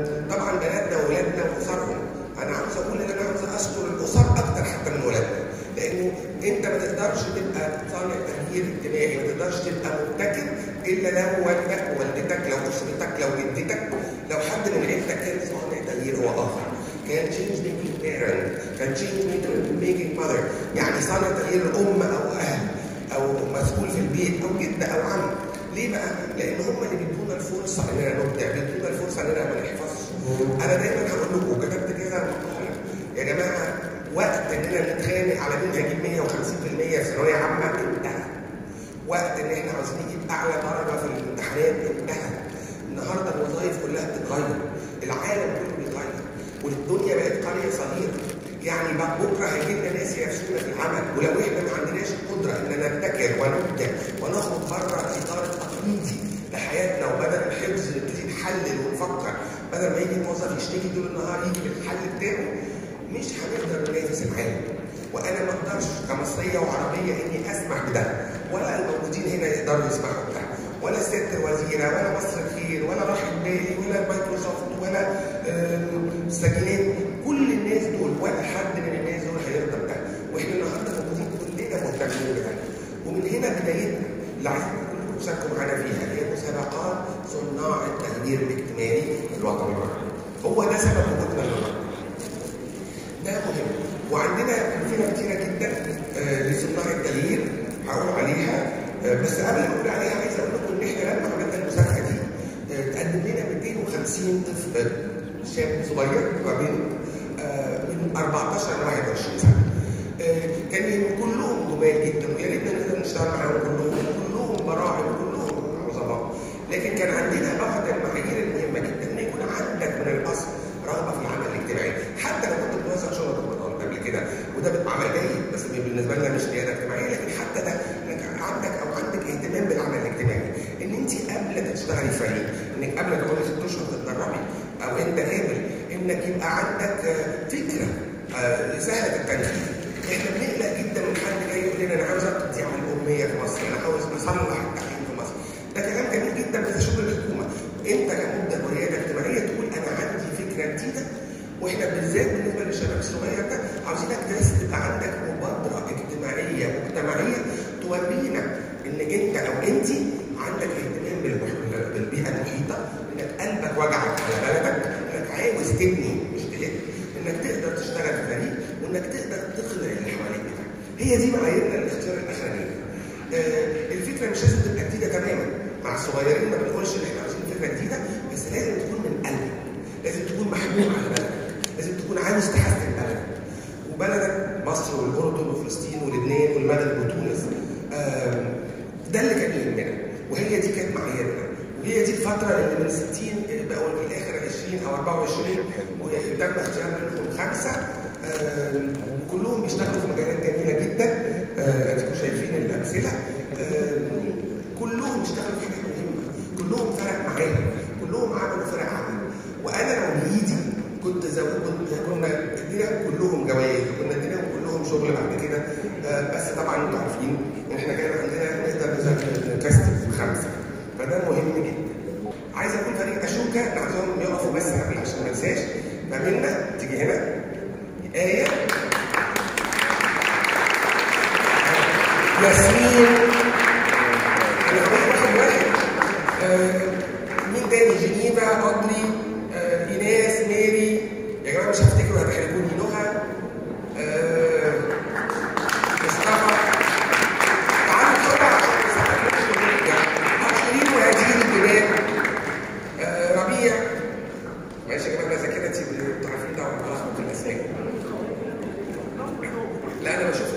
طبعا بناتنا واولادنا واسرهم انا عاوز اقول ان انا عاوز اشكر الاسر اكتر حتى من ولادنا لانه انت ما تقدرش تبقى صانع تغيير اجتماعي ما تقدرش تبقى مبتكر الا لو والدك ووالدتك لو اسرتك لو جدتك لو حد من عيلتك كان صانع تغيير هو اخر كان تشينج ميكينج بيرنت كان تشينج ميكينج ماذر يعني صانع تغيير الام او اهل او مسؤول في البيت او جد او عم ليه بقى؟ لان هم اللي بيدونا الفرصه اننا نبدع بيدونا الفرصه اننا ما نحفظش انا دايما هقول لكم كتبت كذا مقاله يا جماعه وقت اننا نتخانق على مين هيجيب 150% في ثانويه عامه انتهى وقت ان احنا عاوزين نجيب اعلى درجه في الامتحانات انتهى النهارده الوظائف كلها بتتغير العالم كله بيتغير والدنيا بقت قريه صغيره يعني بقى بكره هيجي لنا ناس يرسونا في العمل ولو احنا ما عندناش القدره ان نبتكر ونبدع ونخرج بره الاطار التقليدي لحياتنا وبدل الحفظ نبتدي نحلل ونفكر بدل ما يجي الموظف يشتكي طول النهار يجي بالحل بتاعه مش هنقدر ننافس العالم وانا ما اقدرش كمصريه وعربيه اني اسمح بده ولا الموجودين هنا يقدروا يسمحوا بده ولا الست الوزيره ولا مصر الخير ولا راحه بالي ولا مايكروسوفت ولا السكنات كل الناس دول ولا حد من الناس دول هيرضى بده واحنا النهارده موجودين كلنا مهتمين بده ومن هنا بدايتنا اللي عايزين كلكم تشاركوا معانا فيها هي مسابقات صناع التغيير الاجتماعي في الوطن العربي هو ده سبب وجودنا النهارده ده مهم وعندنا امثله كتيره جدا آه لصناع التغيير هقول عليها آه بس قبل ما اقول عليها عايز اقول لكم ان احنا لما عملنا المسابقه دي آه تقدم لنا 250 طفل شاب صغير ما بين من 14 ل 21 سنه كان كلهم جمال جدا ويا ريتنا نقدر نشتغل معاهم كلهم كلهم براعم كلهم عظماء لكن كان عندنا بعض المعايير المهمه جدا ان يكون عندك من الاصل رغبه في العمل الاجتماعي حتى لو كنت بتوزع شغل رمضان قبل كده وده بيبقى عمل جيد بس بالنسبه لنا مش رياده اجتماعيه لكن حتى ده انك عندك او عندك اهتمام بالعمل الاجتماعي ان انت قبل تشتغلي في فريق انك قبل تقعدي ست اشهر تتدربي او انت قابل انك يبقى عندك فكره سهله التنفيذ احنا بنقلق جدا من حد جاي يقول لنا انا عاوز ابتدي اعمل اميه في مصر انا عاوز اصلح التعليم في مصر ده كلام جميل جدا بس شغل الحكومه انت كمبدا ورياده اجتماعيه تقول انا عندي فكره جديده واحنا بالذات بالنسبه للشباب الصغير ده عاوزينك بس تبقى عندك مبادره اجتماعيه مجتمعيه تورينا ان انت او انت عندك اهتمام بالبيئه المحيطه انك قلبك وجعك على بلدك انك عاوز تبني مش تهد انك تقدر تشتغل في فريق وانك تقدر تقنع اللي حواليك بده هي دي معاييرنا الاختيار الاخرانيه آه الفكره مش لازم تبقى جديده تماما مع الصغيرين ما بنقولش ان احنا عاوزين فكره جديده بس لازم تكون من قلبك لازم تكون محبوب على بلدك لازم تكون عاوز تحسن بلدك وبلدك مصر والاردن وفلسطين ولبنان والمغرب وتونس آه ده اللي كان يهمنا وهي دي كانت معاييرنا وهي دي الفترة اللي من 60 بقوا في الآخر 20 أو 24 وتم اختيار منهم خمسة آه كلهم بيشتغلوا في مجالات جميلة جدا آه أنتم شايفين الأمثلة آه كلهم بيشتغلوا في حاجات مهمة كلهم فرق معاهم كلهم عملوا فرق عمل وأنا لو بإيدي كنت زود كنا ادينا كلهم جوائز كنا ادينا كلهم شغل بعد كده بس طبعا انتوا عارفين ان احنا كان عندنا نقدر نكستف خمسه فده مهم جدا عايز اقول فريق اشوكا انا عايزهم يقفوا بس قبل عشان ما انساش ما بيننا تيجي هنا آية ياسمين انا عايز واحد واحد آه مين تاني جنيفا اودري آه ايناس ميري يا جماعه مش هفتكروا هتحرجوني نهى آه مصطفى تعالوا بسرعه عشرين وهذه البلاد آه ربيع ماشي يا جماعه انا ذاكرتي انتوا عارفين طبعا بلخبط الاسماء لا انا بشوف